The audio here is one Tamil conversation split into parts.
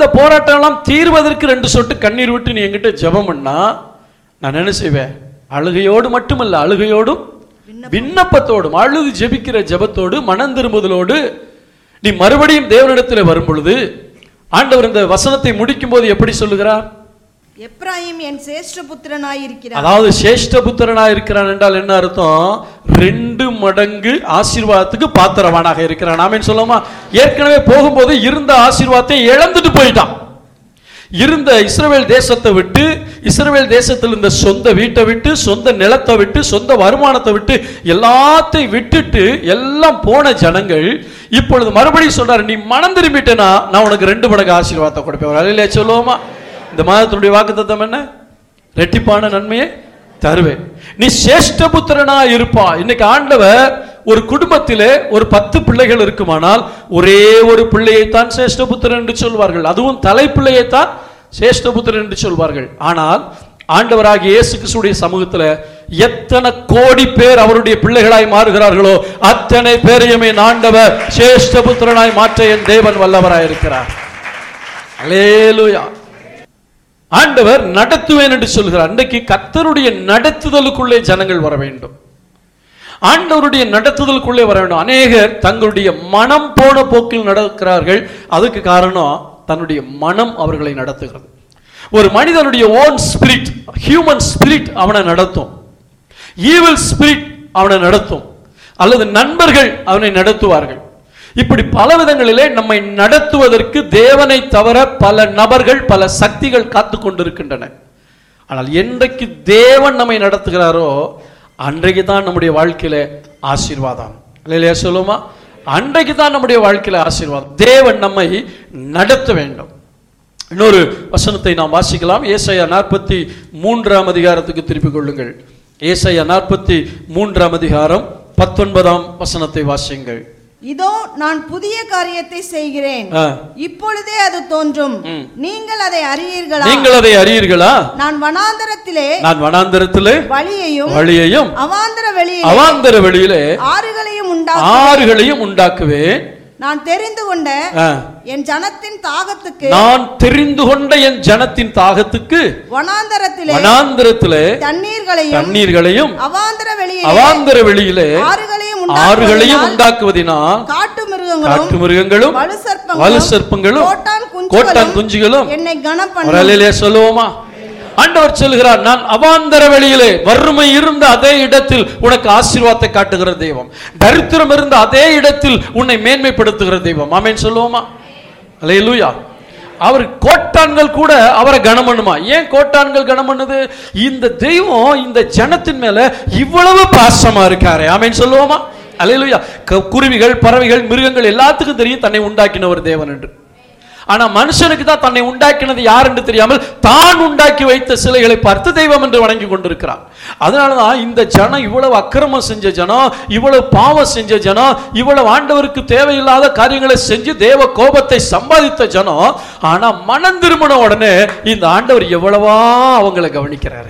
போராட்டம் எல்லாம் தீர்வதற்கு ரெண்டு சொட்டு கண்ணீர் விட்டு நீ என்கிட்ட ஜெபம் பண்ணா நான் என்ன செய்வேன் அழுகையோடு மட்டுமல்ல அழுகையோடும் விண்ணப்பத்தோடும் அழுது ஜெபிக்கிற ஜெபத்தோடு மனம் திரும்புதலோடு நீ மறுபடியும் தேவனிடத்தில் வரும் பொழுது ஆண்டவர் இந்த வசனத்தை முடிக்கும் போது எப்படி சொல்லுகிறார் எப்ராயிம் என் சேஷ்ட புத்திரனாயிருக்கிறார் அதாவது சேஷ்ட புத்திரனா இருக்கிறான் என்றால் என்ன அர்த்தம் ரெண்டு மடங்கு ஆசீர்வாதத்துக்கு பாத்திரவானாக இருக்கிறான் ஆமென் சொல்லுமா ஏற்கனவே போகும்போது இருந்த ஆசீர்வாதத்தை இழந்துட்டு போயிட்டான் இருந்த இஸ்ரவேல் தேசத்தை விட்டு இஸ்ரவேல் தேசத்தில் இருந்த சொந்த வீட்டை விட்டு சொந்த நிலத்தை விட்டு சொந்த வருமானத்தை விட்டு எல்லாத்தையும் விட்டுட்டு எல்லாம் போன ஜனங்கள் இப்பொழுது மறுபடியும் சொல்றாரு நீ மனம் திரும்பிட்டேனா நான் உனக்கு ரெண்டு மடங்கு ஆசீர்வாதத்தை கொடுப்பேன் அலையிலே சொல்லுவோமா இந்த மாதத்தினுடைய வாக்குத்தத்தம் என்ன ரெட்டிப்பான நன்மையை தருவேன் நீ சேஷ்ட புத்திரனா இருப்பா இன்னைக்கு ஆண்டவர் ஒரு குடும்பத்திலே ஒரு பத்து பிள்ளைகள் இருக்குமானால் ஒரே ஒரு பிள்ளையைத்தான் சேஷ்ட புத்திரன் என்று சொல்வார்கள் அதுவும் தலைப்பிள்ளையைத்தான் சேஷ்ட புத்திரன் என்று சொல்வார்கள் ஆனால் ஆண்டவராகிய இயேசு கிறிஸ்துடைய சமூகத்துல எத்தனை கோடி பேர் அவருடைய பிள்ளைகளாய் மாறுகிறார்களோ அத்தனை பேரையுமே ஆண்டவர் சேஷ்ட புத்திரனாய் மாற்ற என் தேவன் வல்லவராய் இருக்கிறார் அல்லேலூயா ஆண்டவர் நடத்துவேன் என்று சொல்கிறார் அன்றைக்கு கர்த்தருடைய நடத்துதலுக்குள்ளே ஜனங்கள் வர வேண்டும் ஆண்டவருடைய நடத்துதலுக்குள்ளே வர வேண்டும் அநேகர் தங்களுடைய மனம் போன போக்கில் நடக்கிறார்கள் அதுக்கு காரணம் தன்னுடைய மனம் அவர்களை நடத்துகிறது ஒரு மனிதனுடைய ஓன் ஸ்பிரிட் ஹியூமன் ஸ்பிரிட் அவனை நடத்தும் ஈவில் ஸ்பிரிட் அவனை நடத்தும் அல்லது நண்பர்கள் அவனை நடத்துவார்கள் இப்படி பல விதங்களிலே நம்மை நடத்துவதற்கு தேவனை தவிர பல நபர்கள் பல சக்திகள் காத்து கொண்டிருக்கின்றன ஆனால் என்றைக்கு தேவன் நம்மை நடத்துகிறாரோ அன்றைக்கு தான் நம்முடைய வாழ்க்கையில ஆசீர்வாதம் இல்லையா சொல்லுமா அன்றைக்கு தான் நம்முடைய வாழ்க்கையில ஆசீர்வாதம் தேவன் நம்மை நடத்த வேண்டும் இன்னொரு வசனத்தை நாம் வாசிக்கலாம் ஏசாயா நாற்பத்தி மூன்றாம் அதிகாரத்துக்கு திருப்பிக் கொள்ளுங்கள் ஏசாயா நாற்பத்தி மூன்றாம் அதிகாரம் பத்தொன்பதாம் வசனத்தை வாசியுங்கள் இதோ நான் புதிய காரியத்தை செய்கிறேன் ஆ. இப்பொழுதே அது தோன்றும் நீங்கள் அதை அறியீர்களா நீங்கள் அதை அறியீர்களா நான் வனாந்தரத்திலே நான் வனாந்தரத்திலே வழியையும் வழியையும் அவாந்தர வெளியிலே அவாந்தர வெளியிலே ஆறுகளையும் உண்டா ஆறுகளையும் உண்டாக்குவேன் நான் தெரிந்து கொண்ட ஆ. என் ஜனத்தின் தாகத்துக்கு நான் தெரிந்து கொண்ட என் ஜனத்தின் தாகத்துக்கு வனாந்தரத்திலே வனாந்தரத்திலே தண்ணீர்களையும் தண்ணீர்களையும் அவாந்தர வெளியிலே அவாந்தர வெளியிலே ஆறுகளையும் ஆறுகளையும் உண்டாக்குவதினால் உண்டாக்குவதினால் காட்டு மிருகங்களும் காட்டு மிருகங்களும் வலு சர்ப்பங்களும் வலு சர்ப்பங்களும் கோட்டான் கோட்டான் குஞ்சுகளும் குஞ்சுகளும் என்னை கனம் ஒரு பண்ணும் அலையிலே சொல்லுவோமா ஆண்டவர் சொல்கிறார் நான் அவாந்தர வெளியிலே வறுமை இருந்த அதே இடத்தில் உனக்கு ஆசீர்வாதத்தை காட்டுகிற தெய்வம் தரித்திரம் இருந்த அதே இடத்தில் உன்னை மேன்மைப்படுத்துகிற தெய்வம் ஆமென் சொல்லுவோமா அல்லேலூயா அவர் கோட்டான்கள் கூட அவரை கனம் பண்ணுமா ஏன் கோட்டான்கள் கனம் பண்ணுது இந்த தெய்வம் இந்த ஜனத்தின் மேல இவ்வளவு பாசமா இருக்காரு ஆமென் சொல்லுவோமா அல்லேலூயா க- குருவிகள் பறவைகள் மிருகங்கள் எல்லாத்துக்கும் தெரியும் தன்னை உண்டாக்கின ஒரு தேவன் என்று ஆனா மனுஷனுக்கு தான் தன்னை உண்டாக்கினது யார் என்று தெரியாமல் தான் உண்டாக்கி வைத்த சிலைகளை பார்த்து தெய்வம் என்று வணங்கி கொண்டிருக்கிறான் அதனாலதான் இந்த ஜனம் இவ்வளவு அக்கிரமம் செஞ்ச ஜனம் இவ்வளவு பாவம் செஞ்ச ஜனம் இவ்வளவு ஆண்டவருக்கு தேவையில்லாத காரியங்களை செஞ்சு தேவ கோபத்தை சம்பாதித்த ஜனம் ஆனா மனம் திரும்பின உடனே இந்த ஆண்டவர் எவ்வளவா அவங்களை கவனிக்கிறாரு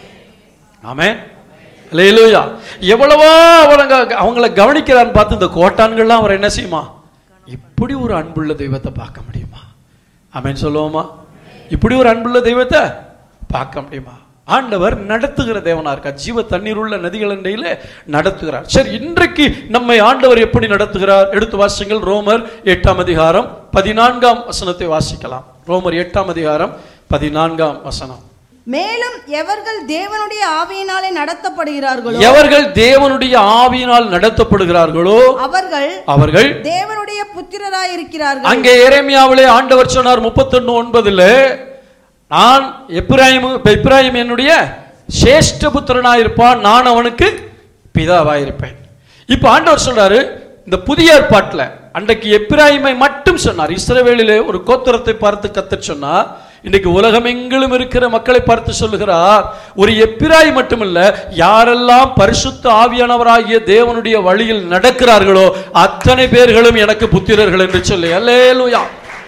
ஆமே லேலூயா எவ்வளவோ அவங்க அவங்கள கவனிக்கிறான்னு பார்த்து இந்த கோட்டான்கள்லாம் அவர் என்ன செய்யுமா இப்படி ஒரு அன்புள்ள தெய்வத்தை பார்க்க முடியுமா ஆமென் சொல்லுவோமா இப்படி ஒரு அன்புள்ள தெய்வத்தை பார்க்க முடியுமா ஆண்டவர் நடத்துகிற தேவனா இருக்கா ஜீவ தண்ணீர் உள்ள நதிகள் அண்டையில நடத்துகிறார் சரி இன்றைக்கு நம்மை ஆண்டவர் எப்படி நடத்துகிறார் எடுத்து வாசிங்கள் ரோமர் எட்டாம் அதிகாரம் பதினான்காம் வசனத்தை வாசிக்கலாம் ரோமர் எட்டாம் அதிகாரம் பதினான்காம் வசனம் மேலும் எவர்கள் தேவனுடைய ஆவியினாலே நடத்தப்படுகிறார்களோ எவர்கள் தேவனுடைய ஆவியினால் நடத்தப்படுகிறார்களோ அவர்கள் அவர்கள் தேவனுடைய புத்திரராய் இருக்கிறார்கள் அங்கே எரேமியாவிலே ஆண்டவர் சொன்னார் முப்பத்தொன்னு ஒன்பதுல நான் எப்ராயிம் இப்ப எப்ராயிம் என்னுடைய சேஷ்ட புத்திரனாயிருப்பான் நான் அவனுக்கு பிதாவாயிருப்பேன் இப்ப ஆண்டவர் சொல்றாரு இந்த புதிய ஏற்பாட்டுல அன்றைக்கு எப்ராயிமை மட்டும் சொன்னார் இஸ்ரவேலிலே ஒரு கோத்திரத்தை பார்த்து கத்தர் சொன்னார் இன்னைக்கு உலகமெங்கிலும் இருக்கிற மக்களை பார்த்து சொல்லுகிறார் ஒரு எப்பிராய் மட்டுமல்ல யாரெல்லாம் பரிசுத்த ஆவியானவராகிய தேவனுடைய வழியில் நடக்கிறார்களோ அத்தனை பேர்களும் எனக்கு புத்திரர்கள் என்று சொல்லி அல்லேலூயா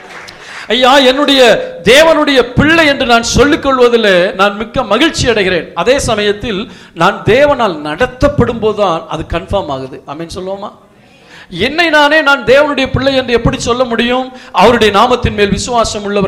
ஐயா என்னுடைய தேவனுடைய பிள்ளை என்று நான் சொல்லிக் கொள்வதில் நான் மிக்க மகிழ்ச்சி அடைகிறேன் அதே சமயத்தில் நான் தேவனால் நடத்தப்படும் போதுதான் அது கன்ஃபார்ம் ஆகுது அமீன் சொல்லுவோமா என்னை நானே நான் தேவனுடைய பிள்ளை என்று எப்படி சொல்ல முடியும் அவருடைய நாமத்தின் மேல் விசுவாசம் உள்ளவர்